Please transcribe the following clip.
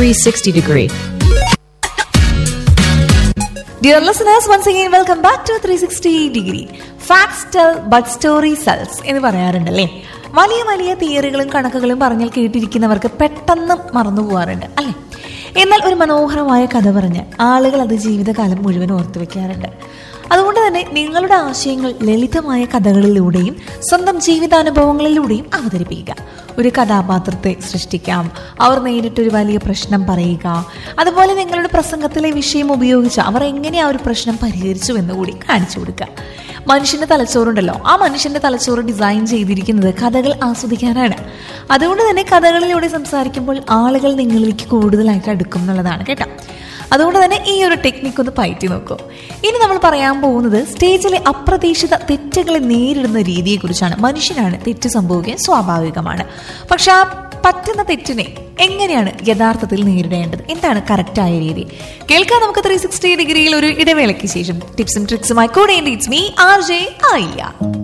360 degree. Dear listeners, once again, welcome back to 360 degree. Facts tell but story sells എന്ന് പറയാറുണ്ടല്ലേ വലിയ വലിയ തിയറികളും കണക്കുകളും പറഞ്ഞാൽ കേട്ടിരിക്കുന്നവർക്ക് പെട്ടെന്ന് മറന്നു പോകാറുണ്ട് അല്ലേ എന്നാൽ ഒരു മനോഹരമായ കഥ പറഞ്ഞ് ആളുകൾ അത് ജീവിതകാലം മുഴുവൻ ഓർത്തു വെക്കാറുണ്ട് അതുകൊണ്ട് തന്നെ നിങ്ങളുടെ ആശയങ്ങൾ ലളിതമായ കഥകളിലൂടെയും സ്വന്തം ജീവിതാനുഭവങ്ങളിലൂടെയും അവതരിപ്പിക്കുക ഒരു കഥാപാത്രത്തെ സൃഷ്ടിക്കാം അവർ നേരിട്ടൊരു വലിയ പ്രശ്നം പറയുക അതുപോലെ നിങ്ങളുടെ പ്രസംഗത്തിലെ വിഷയം ഉപയോഗിച്ച് അവർ എങ്ങനെ ആ ഒരു പ്രശ്നം പരിഹരിച്ചു എന്ന് കൂടി കാണിച്ചു കൊടുക്കുക മനുഷ്യന്റെ തലച്ചോറുണ്ടല്ലോ ആ മനുഷ്യന്റെ തലച്ചോറ് ഡിസൈൻ ചെയ്തിരിക്കുന്നത് കഥകൾ ആസ്വദിക്കാനാണ് അതുകൊണ്ട് തന്നെ കഥകളിലൂടെ സംസാരിക്കുമ്പോൾ ആളുകൾ നിങ്ങളിലേക്ക് കൂടുതലായിട്ട് അടുക്കും എന്നുള്ളതാണ് കേട്ടോ അതുകൊണ്ട് തന്നെ ഈ ഒരു ടെക്നിക്ക് ഒന്ന് പയറ്റി നോക്കൂ ഇനി നമ്മൾ പറയാൻ പോകുന്നത് സ്റ്റേജിലെ അപ്രതീക്ഷിത തെറ്റുകളെ നേരിടുന്ന രീതിയെക്കുറിച്ചാണ് മനുഷ്യനാണ് തെറ്റ് സംഭവിക്കാൻ സ്വാഭാവികമാണ് പക്ഷെ ആ പറ്റുന്ന തെറ്റിനെ എങ്ങനെയാണ് യഥാർത്ഥത്തിൽ നേരിടേണ്ടത് എന്താണ് കറക്റ്റായ രീതി കേൾക്കാൻ നമുക്ക് ത്രീ സിക്സ്റ്റി ഡിഗ്രിയിൽ ഒരു ഇടവേളയ്ക്ക് ശേഷം ടിപ്സും ട്രിക്സുമായി കൂടെ ഇറ്റ്സ് മീ ആർ ജെ ആയില്ല